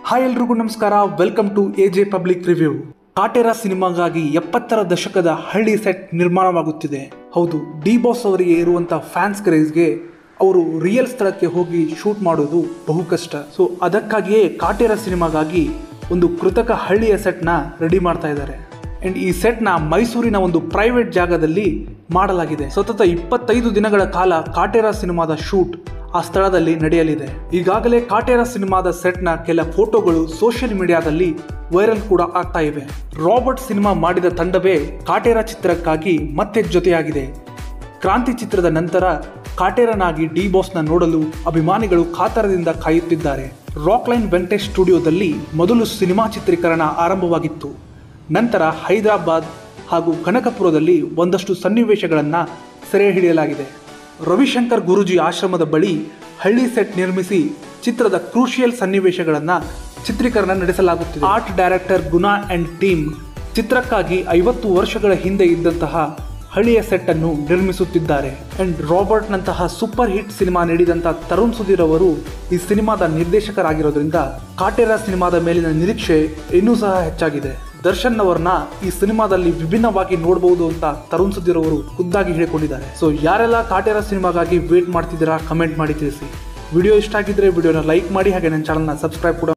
hi ಎಲ್ರಿಗೂ ನಮಸ್ಕಾರ welcome to A J public review Kaatera ಸಿನಿಮಾಗಾಗಿ ಎಪ್ಪತ್ತರ ದಶಕದ ಹಳ್ಳಿ ಸೆಟ್ ನಿರ್ಮಾಣವಾಗುತ್ತಿದೆ ಹೌದು ಡಿ ಬಾಸ್ ಅವರಿಗೆ ಇರುವಂತ ಫ್ಯಾನ್ಸ್ ಕ್ರೇಜ್ಗೆ ಅವರು ರಿಯಲ್ ಸ್ಥಳಕ್ಕೆ ಹೋಗಿ ಶೂಟ್ ಮಾಡೋದು ಬಹು ಕಷ್ಟ ಸೊ ಅದಕ್ಕಾಗಿಯೇ ಕಾಟೇರ ಸಿನಿಮಾಗಾಗಿ ಒಂದು ಕೃತಕ ಹಳ್ಳಿಯ ಸೆಟ್ನ ರೆಡಿ ಮಾಡ್ತಾ ಇದ್ದಾರೆ ಅಂಡ್ ಈ ಸೆಟ್ನ ಮೈಸೂರಿನ ಒಂದು ಪ್ರೈವೇಟ್ ಜಾಗದಲ್ಲಿ ಮಾಡಲಾಗಿದೆ ಸತತ ಇಪ್ಪತ್ತೈದು ದಿನಗಳ ಕಾಲ ಕಾಟೇರ ಸಿನಿಮಾದ ಶೂಟ್ ಆ ಸ್ಥಳದಲ್ಲಿ ನಡೆಯಲಿದೆ ಈಗಾಗಲೇ ಕಾಟೇರ ಸಿನಿಮಾದ ಸೆಟ್ನ ಕೆಲ ಫೋಟೋಗಳು ಸೋಷಿಯಲ್ ಮೀಡಿಯಾದಲ್ಲಿ ವೈರಲ್ ಕೂಡ ಆಗ್ತಾ ಇವೆ ರಾಬರ್ಟ್ ಸಿನಿಮಾ ಮಾಡಿದ ತಂಡವೇ ಕಾಟೇರ ಚಿತ್ರಕ್ಕಾಗಿ ಮತ್ತೆ ಜೊತೆಯಾಗಿದೆ ಕ್ರಾಂತಿ ಚಿತ್ರದ ನಂತರ ಕಾಟೇರನಾಗಿ ಡಿ ಬಾಸ್ನ ನೋಡಲು ಅಭಿಮಾನಿಗಳು ಕಾತರದಿಂದ ಕಾಯುತ್ತಿದ್ದಾರೆ ರಾಕ್ಲೈನ್ ವೆಂಕಟೇಶ್ ಸ್ಟುಡಿಯೋದಲ್ಲಿ ಮೊದಲು ಸಿನಿಮಾ ಚಿತ್ರೀಕರಣ ಆರಂಭವಾಗಿತ್ತು ನಂತರ ಹೈದರಾಬಾದ್ ಹಾಗೂ ಕನಕಪುರದಲ್ಲಿ ಒಂದಷ್ಟು ಸನ್ನಿವೇಶಗಳನ್ನು ಸೆರೆ ಹಿಡಿಯಲಾಗಿದೆ ರವಿಶಂಕರ್ ಗುರುಜಿ ಆಶ್ರಮದ ಬಳಿ ಹಳ್ಳಿ ಸೆಟ್ ನಿರ್ಮಿಸಿ ಚಿತ್ರದ ಕ್ರೂಷಿಯಲ್ ಸನ್ನಿವೇಶಗಳನ್ನು ಚಿತ್ರೀಕರಣ ನಡೆಸಲಾಗುತ್ತಿದೆ art director Guna and team ಚಿತ್ರಕ್ಕಾಗಿ ಐವತ್ತು ವರ್ಷಗಳ ಹಿಂದೆ ಇದ್ದಂತಹ ಹಳ್ಳಿಯ ಸೆಟ್ ಅನ್ನು ನಿರ್ಮಿಸುತ್ತಿದ್ದಾರೆ ಅಂಡ್ ರಾಬರ್ಟ್ ನಂತಹ ಸೂಪರ್ ಹಿಟ್ ಸಿನಿಮಾ ನೀಡಿದಂತಹ ತರುಣ್ ಸುಧೀರ್ ಅವರು ಈ ಸಿನಿಮಾದ ನಿರ್ದೇಶಕರಾಗಿರೋದ್ರಿಂದ ಕಾಟೇರ ಸಿನಿಮಾದ ಮೇಲಿನ ನಿರೀಕ್ಷೆ ಇನ್ನೂ ಸಹ ಹೆಚ್ಚಾಗಿದೆ ದರ್ಶನ್ ಅವರನ್ನ ಈ ಸಿನಿಮಾದಲ್ಲಿ ವಿಭಿನ್ನವಾಗಿ ನೋಡಬಹುದು ಅಂತ ತರುಣ್ ಸುಧೀರ್ ಅವರು ಖುದ್ದಾಗಿ ಹೇಳಿಕೊಂಡಿದ್ದಾರೆ ಸೊ ಯಾರೆಲ್ಲ ಕಾಟೇರ ಸಿನಿಮಾಗಾಗಿ ವೇಟ್ ಮಾಡ್ತಿದ್ದೀರಾ ಕಮೆಂಟ್ ಮಾಡಿ ತಿಳಿಸಿ ವಿಡಿಯೋ ಇಷ್ಟ ಆಗಿದ್ರೆ ವಿಡಿಯೋನ ಲೈಕ್ ಮಾಡಿ ಹಾಗೆ ನನ್ನ ಚಾನಲ್ನ ಸಬ್ಸ್ಕ್ರೈಬ್ ಕೂಡ